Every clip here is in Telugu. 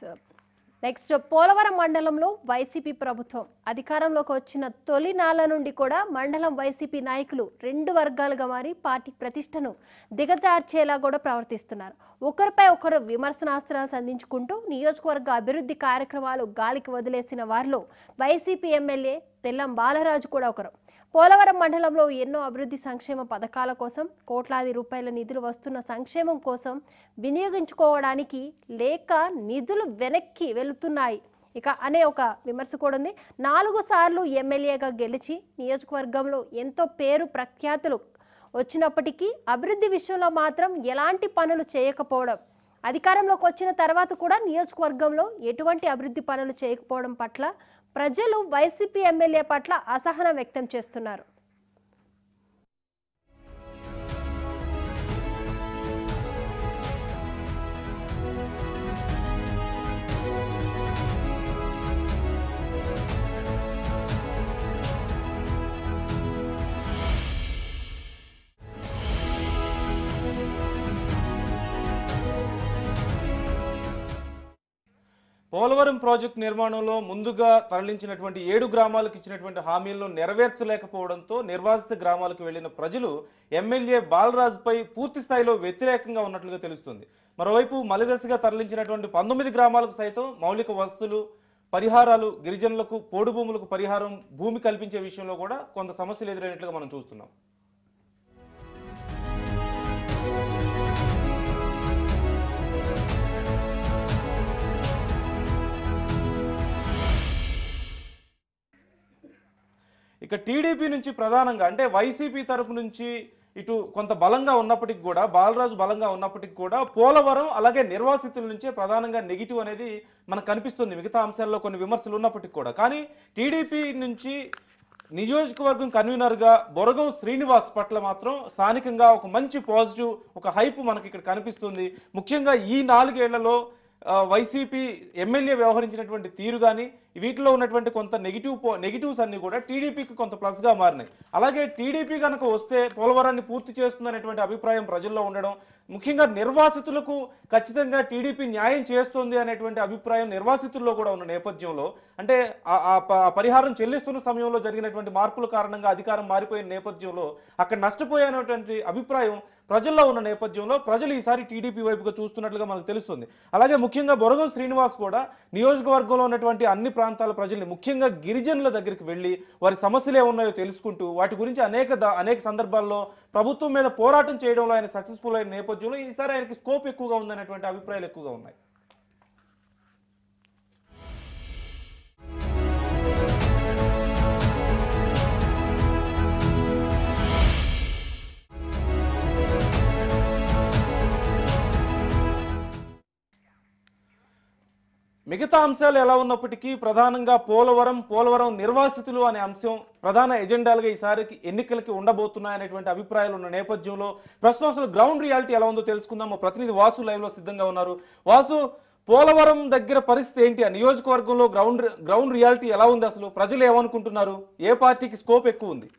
నెక్స్ట్ పోలవరం మండలంలో వైసీపీ ప్రభుత్వం అధికారంలోకి వచ్చిన తొలి నాళ్ళ నుండి కూడా మండలం వైసీపీ నాయకులు రెండు వర్గాలుగా మారి పార్టీ ప్రతిష్టను దిగజార్చేలా కూడా ప్రవర్తిస్తున్నారు ఒకరిపై ఒకరు విమర్శనాస్త్రాలు సంధించుకుంటూ నియోజకవర్గ అభివృద్ధి కార్యక్రమాలు గాలికి వదిలేసిన వారిలో వైసీపీ ఎమ్మెల్యే తెల్లం బాలరాజు కూడా ఒకరు పోలవరం మండలంలో ఎన్నో అభివృద్ధి సంక్షేమ పథకాల కోసం కోట్లాది రూపాయల నిధులు వస్తున్న సంక్షేమం కోసం వినియోగించుకోవడానికి లేక నిధులు వెనక్కి వెళుతున్నాయి ఇక అనే ఒక విమర్శ కూడా ఉంది నాలుగు సార్లు ఎమ్మెల్యేగా గెలిచి నియోజకవర్గంలో ఎంతో పేరు ప్రఖ్యాతులు వచ్చినప్పటికీ అభివృద్ధి విషయంలో మాత్రం ఎలాంటి పనులు చేయకపోవడం అధికారంలోకి వచ్చిన తర్వాత కూడా నియోజకవర్గంలో ఎటువంటి అభివృద్ధి పనులు చేయకపోవడం పట్ల ప్రజలు వైసీపీ ఎమ్మెల్యే పట్ల అసహనం వ్యక్తం చేస్తున్నారు పోలవరం ప్రాజెక్టు నిర్మాణంలో ముందుగా తరలించినటువంటి ఏడు గ్రామాలకు ఇచ్చినటువంటి హామీలను నెరవేర్చలేకపోవడంతో నిర్వాసిత గ్రామాలకు వెళ్లిన ప్రజలు ఎమ్మెల్యే బాలరాజుపై పూర్తి స్థాయిలో వ్యతిరేకంగా ఉన్నట్లుగా తెలుస్తుంది మరోవైపు మలిదశగా తరలించినటువంటి పంతొమ్మిది గ్రామాలకు సైతం మౌలిక వసతులు పరిహారాలు గిరిజనులకు పోడు భూములకు పరిహారం భూమి కల్పించే విషయంలో కూడా కొంత సమస్యలు ఎదురైనట్లుగా మనం చూస్తున్నాం ఇక టీడీపీ నుంచి ప్రధానంగా అంటే వైసీపీ తరపు నుంచి ఇటు కొంత బలంగా ఉన్నప్పటికీ కూడా బాలరాజు బలంగా ఉన్నప్పటికీ కూడా పోలవరం అలాగే నిర్వాసితుల నుంచే ప్రధానంగా నెగిటివ్ అనేది మనకు కనిపిస్తుంది మిగతా అంశాల్లో కొన్ని విమర్శలు ఉన్నప్పటికీ కూడా కానీ టీడీపీ నుంచి నియోజకవర్గం కన్వీనర్గా బొరగం శ్రీనివాస్ పట్ల మాత్రం స్థానికంగా ఒక మంచి పాజిటివ్ ఒక హైప్ మనకి ఇక్కడ కనిపిస్తుంది ముఖ్యంగా ఈ నాలుగేళ్లలో ఆ, వైసీపీ ఎమ్మెల్యే వ్యవహరించినటువంటి తీరు కానీ వీటిలో ఉన్నటువంటి కొంత నెగిటివ్ పో నెగిటివ్స్ అన్ని కూడా టీడీపీకి కొంత ప్లస్గా మారినాయి అలాగే టీడీపీ కనుక వస్తే పోలవరాన్ని పూర్తి చేస్తుందనేటువంటి అభిప్రాయం ప్రజల్లో ఉండడం ముఖ్యంగా నిర్వాసితులకు ఖచ్చితంగా టీడీపీ న్యాయం చేస్తుంది అనేటువంటి అభిప్రాయం నిర్వాసితుల్లో కూడా ఉన్న నేపథ్యంలో అంటే ఆ- ఆ ప- ఆ పరిహారం చెల్లిస్తున్న సమయంలో జరిగినటువంటి మార్పుల కారణంగా అధికారం మారిపోయిన నేపథ్యంలో అక్కడ నష్టపోయినటువంటి అభిప్రాయం ప్రజల్లో ఉన్న నేపథ్యంలో ప్రజలు ఈసారి టీడీపీ వైపుగా చూస్తున్నట్లుగా మనకు తెలుస్తుంది అలాగే ముఖ్యంగా బొరగం శ్రీనివాస్ కూడా నియోజకవర్గంలో ఉన్నటువంటి అన్ని ప్రాంతాల ప్రజల్ని ముఖ్యంగా గిరిజనుల దగ్గరికి వెళ్ళి వారి సమస్యలు ఏమున్నాయో తెలుసుకుంటూ వాటి గురించి అనేక ద- అనేక సందర్భాల్లో ప్రభుత్వం మీద పోరాటం చేయడంలో ఆయన సక్సెస్ఫుల్ అయిన నేపథ్యంలో ఈసారి ఆయనకి స్కోప్ ఎక్కువగా ఉందనేటువంటి అభిప్రాయాలు ఎక్కువగా ఉన్నాయి మిగతా అంశాలు ఎలా ఉన్నప్పటికీ ప్రధానంగా పోలవరం పోలవరం నిర్వాసితులు అనే అంశం ప్రధాన ఎజెండాలుగా ఈసారికి ఎన్నికలకి ఉండబోతున్నాయనేటువంటి అభిప్రాయాలు ఉన్న నేపథ్యంలో ప్రస్తుతం అసలు గ్రౌండ్ రియాలిటీ ఎలా ఉందో తెలుసుకుందాం మా ప్రతినిధి వాసు లైవ్ లో సిద్ధంగా ఉన్నారు వాసు పోలవరం దగ్గర పరిస్థితి ఏంటి ఆ నియోజకవర్గంలో గ్రౌండ్ గ్రౌండ్ రియాలిటీ ఎలా ఉంది అసలు ప్రజలు ఏమనుకుంటున్నారు ఏ పార్టీకి స్కోప్ ఎక్కువ ఉంది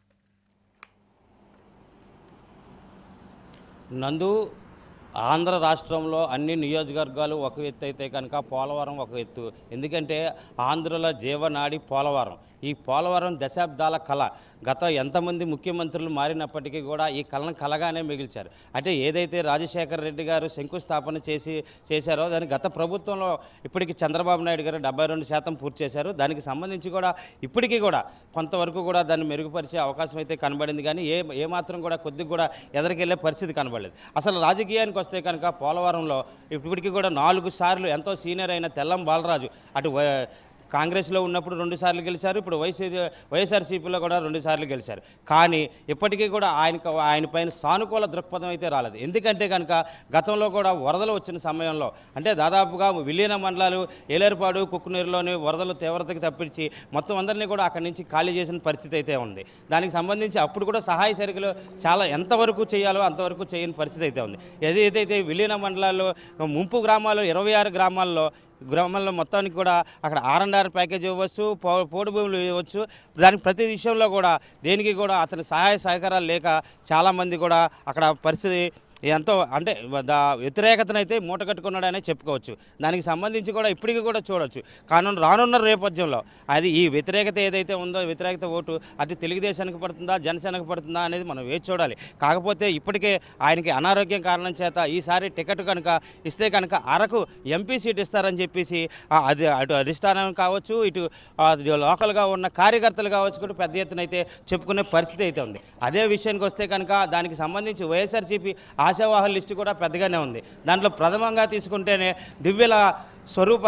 నందు ఆంధ్ర రాష్ట్రంలో అన్ని నియోజకవర్గాలు ఒక ఎత్తు అయితే కనుక పోలవరం ఒక ఎత్తు ఎందుకంటే ఆంధ్రలో జీవనాడి పోలవరం ఈ పోలవరం దశాబ్దాల కళ గత ఎంతమంది ముఖ్యమంత్రులు మారినప్పటికీ కూడా ఈ కళను కలగానే మిగిల్చారు అంటే ఏదైతే రాజశేఖర రెడ్డి గారు శంకుస్థాపన చేసి చేశారో దాని గత ప్రభుత్వంలో ఇప్పటికి చంద్రబాబు నాయుడు గారు డెబ్బై రెండు శాతం పూర్తి చేశారు దానికి సంబంధించి కూడా ఇప్పటికీ కూడా కొంతవరకు కూడా దాన్ని మెరుగుపరిచే అవకాశం అయితే కనబడింది కానీ ఏ ఏమాత్రం కూడా కొద్దిగా కూడా ఎదరికెళ్ళే పరిస్థితి కనబడలేదు అసలు రాజకీయానికి వస్తే కనుక పోలవరంలో ఇప్పటికీ కూడా నాలుగు సార్లు ఎంతో సీనియర్ అయిన తెల్లం బాలరాజు అటు వై- కాంగ్రెస్లో ఉన్నప్పుడు రెండు సార్లు గెలిచారు ఇప్పుడు వైసీ వైఎస్ఆర్సీపీలో కూడా రెండు సార్లు గెలిచారు కానీ ఇప్పటికీ కూడా ఆయనకు ఆయన పైన సానుకూల దృక్పథం అయితే రాలేదు ఎందుకంటే కనుక గతంలో కూడా వరదలు వచ్చిన సమయంలో అంటే దాదాపుగా విలీన మండలాలు ఏలేరుపాడు కుక్కునీరులోని వరదలు తీవ్రతకి తప్పించి మొత్తం అందరినీ కూడా అక్కడి నుంచి ఖాళీ చేసిన పరిస్థితి అయితే ఉంది దానికి సంబంధించి అప్పుడు కూడా సహాయ సరుకులు చాలా ఎంతవరకు చేయాలో అంతవరకు చేయని పరిస్థితి అయితే ఉంది ఏదైతే విలీన మండలాల్లో ముంపు గ్రామాలు ఇరవై ఆరు గ్రామాల్లో గ్రామాల్లో మొత్తానికి కూడా అక్కడ ఆర్ అండ్ ఆర్ ప్యాకేజ్ ఇవ్వచ్చు పో పోడు భూములు ఇవ్వచ్చు దానికి ప్రతి విషయంలో కూడా దేనికి కూడా అతని సహాయ సహకారాలు లేక చాలామంది కూడా అక్కడ పరిస్థితి ఎంతో అంటే దా వ్యతిరేకతనైతే మూట కట్టుకున్నాడనే చెప్పుకోవచ్చు దానికి సంబంధించి కూడా ఇప్పటికీ కూడా చూడొచ్చు కానీ రానున్న నేపథ్యంలో అది ఈ వ్యతిరేకత ఏదైతే ఉందో వ్యతిరేకత ఓటు అది తెలుగుదేశానికి పడుతుందా జనసేనకు పడుతుందా అనేది మనం వేచి చూడాలి కాకపోతే ఇప్పటికే ఆయనకి అనారోగ్యం కారణం చేత ఈసారి టికెట్ కనుక ఇస్తే కనుక అరకు ఎంపీ సీట్ ఇస్తారని చెప్పేసి ఆ, అది అటు అధిష్టానం కావచ్చు ఇటు ఆ, లోకల్గా ఉన్న కార్యకర్తలు కావచ్చు కూడా పెద్ద ఎత్తున అయితే చెప్పుకునే పరిస్థితి అయితే ఉంది అదే విషయానికి వస్తే కనుక దానికి సంబంధించి వైఎస్ఆర్సీపీ ఆశావాహుల లిస్టు కూడా పెద్దగానే ఉంది దాంట్లో ప్రథమంగా తీసుకుంటేనే దివ్యల స్వరూప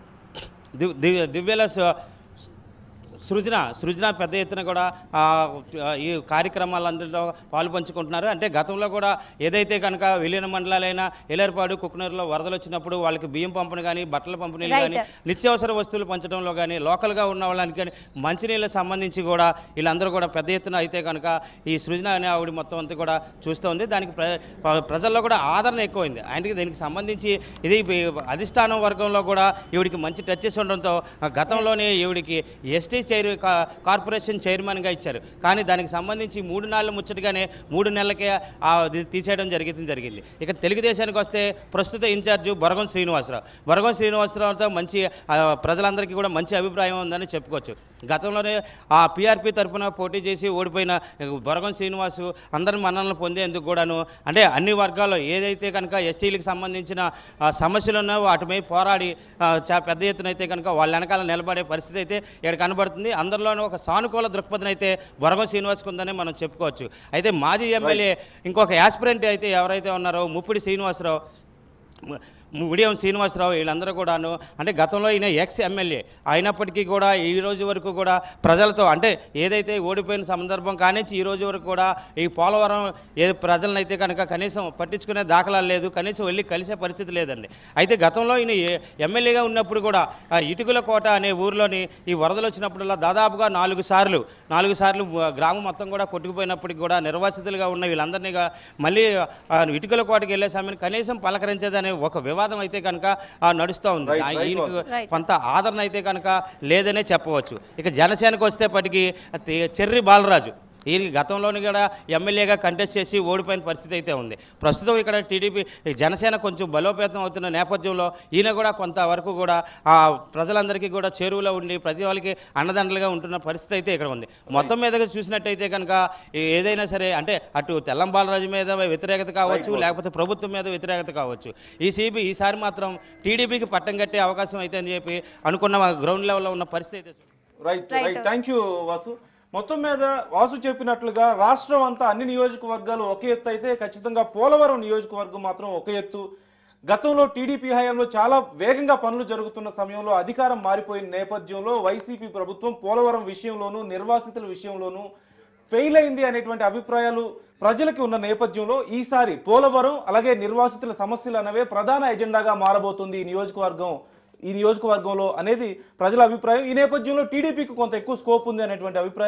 దివ్- దివ్య దివ్యల స్వ- సృజన సృజన పెద్ద ఎత్తున కూడా ఆ, ఈ కార్యక్రమాలందరిలో పాలు పంచుకుంటున్నారు అంటే గతంలో కూడా ఏదైతే కనుక విలీన మండలాలైన ఎలేర్పాడు కుక్నూరులో వరదలు వచ్చినప్పుడు వాళ్ళకి బియ్యం పంపిణీ కానీ బట్టల పంపిణీలు Right. కానీ నిత్యావసర వస్తువులు పంచడంలో కానీ లోకల్గా ఉన్న వాళ్ళకి కానీ మంచినీళ్ళకి సంబంధించి కూడా వీళ్ళందరూ కూడా పెద్ద ఎత్తున అయితే కనుక ఈ సృజన అనే ఆవిడ మొత్తం అంతా కూడా చూస్తూ ఉంది దానికి ప్ర ప్ర- ప్రజల్లో కూడా ఆదరణ ఎక్కువైంది ఆయనకి దీనికి సంబంధించి ఇది బి- అధిష్టానం వర్గంలో కూడా ఈవిడికి మంచి టచెస్ ఉండడంతో ఆ గతంలోనే ఈవిడికి ఎస్టీ చైర్ కా- కార్పొరేషన్ చైర్మన్గా ఇచ్చారు కానీ దానికి సంబంధించి మూడు నెలల ముచ్చటగానే మూడు నెలలకే ఆ ఇది తీసేయడం జరిగింది జరిగింది ఇక తెలుగుదేశానికి వస్తే ప్రస్తుత ఇన్ఛార్జు బొరగం శ్రీనివాసరావు బొరగం శ్రీనివాసరావుతో మంచి ఆ, ప్రజలందరికీ కూడా మంచి అభిప్రాయం ఉందని చెప్పుకోవచ్చు గతంలోనే ఆ పీఆర్పీ తరఫున పోటీ చేసి ఓడిపోయిన బొరగం శ్రీనివాసు అందరి మన్ననలు పొందేందుకు కూడాను అంటే అన్ని వర్గాల్లో ఏదైతే కనుక ఎస్టీలకు సంబంధించిన ఆ, సమస్యలు ఉన్నాయో వాటిపై పోరాడి ఆ, చా పెద్ద ఎత్తున అయితే కనుక వాళ్ళ వెనకాల నిలబడే పరిస్థితి అయితే ఇక్కడ కనబడుతుంది అందరిలోనూ ఒక సానుకూల దృక్పథం అయితే బొరగం శ్రీనివాస్కి ఉందని మనం చెప్పుకోవచ్చు అయితే మాజీ ఎమ్మెల్యే ఇంకొక యాస్పిరెంట్ అయితే ఎవరైతే ఉన్నారో ముప్పిడి శ్రీనివాసరావు ము- ముడియం శ్రీనివాసరావు వీళ్ళందరూ కూడాను అంటే గతంలో ఈయన ఎక్స్ ఎమ్మెల్యే అయినప్పటికీ కూడా ఈ రోజు వరకు కూడా ప్రజలతో అంటే ఏదైతే ఓడిపోయిన సందర్భం కానించి ఈ రోజు వరకు కూడా ఈ పోలవరం ఏ ప్రజలను అయితే కనుక కనీసం పట్టించుకునే దాఖలాలు లేదు కనీసం వెళ్ళి కలిసే పరిస్థితి లేదండి అయితే గతంలో ఈయన ఏ- ఎమ్మెల్యేగా ఉన్నప్పుడు కూడా ఆ ఇటుకల కోట అనే ఊరిలోని ఈ వరదలు వచ్చినప్పుడల్లా దాదాపుగా నాలుగు సార్లు నాలుగు సార్లు ఆ, గ్రామం మొత్తం కూడా కొట్టుకుపోయినప్పటికీ కూడా నిర్వాసితులుగా ఉన్న వీళ్ళందరినీ గా- మళ్ళీ ఆ, ఇటుకల కోటకి వెళ్ళే సమయం కనీసం పలకరించేదనే ఒక వివాదం అయితే కనుక ఆ, నడుస్తూ ఉంది Right, ఆ, right, ఈయనకు Vasu. Right. కొంత ఆదరణ అయితే కనుక లేదనే చెప్పవచ్చు ఇక జనసేనకు వస్తేపటికి తే- చెర్రి బాలరాజు ఈయనకి గతంలోని కూడా ఎమ్మెల్యేగా కంటెస్ట్ చేసి ఓడిపోయిన పరిస్థితి అయితే ఉంది ప్రస్తుతం ఇక్కడ టీడీపీ జనసేన కొంచెం బలోపేతం అవుతున్న నేపథ్యంలో ఈయన కూడా కొంతవరకు కూడా ఆ ప్రజలందరికీ కూడా చేరువలో ఉండి ప్రతి వాళ్ళకి అండదండలుగా ఉంటున్న పరిస్థితి అయితే ఇక్కడ ఉంది మొత్తం మీదగా చూసినట్టయితే కనుక ఏ- ఏదైనా సరే అంటే అటు తెల్లం బాలరాజు మీద వ్యతిరేకత కావచ్చు Right. లేకపోతే ప్రభుత్వం మీద వ్యతిరేకత కావచ్చు ఈ సిబి ఈసారి మాత్రం టీడీపీకి పట్టం కట్టే అవకాశం అయితే అని చెప్పి అనుకున్న గ్రౌండ్ లెవెల్లో ఉన్న పరిస్థితి అయితే right Right. Right thank you Vasu మొత్తం మీద వాసు చెప్పినట్లుగా రాష్ట్రం అంతా అన్ని నియోజకవర్గాలు ఒక ఎత్తు అయితే ఖచ్చితంగా పోలవరం నియోజకవర్గం మాత్రం ఒక ఎత్తు గతంలో టీడీపీ హయాంలో చాలా వేగంగా పనులు జరుగుతున్న సమయంలో అధికారం మారిపోయిన నేపథ్యంలో వైసీపీ ప్రభుత్వం పోలవరం విషయంలోనూ నిర్వాసితుల విషయంలోనూ ఫెయిల్ అయింది అనేటువంటి అభిప్రాయాలు ప్రజలకి ఉన్న నేపథ్యంలో ఈసారి పోలవరం అలాగే నిర్వాసితుల సమస్యలు అనేవే ప్రధాన ఎజెండాగా మారబోతుంది ఈ నియోజకవర్గం ఈ నియోజకవర్గంలో అనేది ప్రజల అభిప్రాయం ఈ నేపథ్యంలో టీడీపీకి కొంత ఎక్కువ స్కోప్ ఉంది అనేటువంటి అభిప్రాయం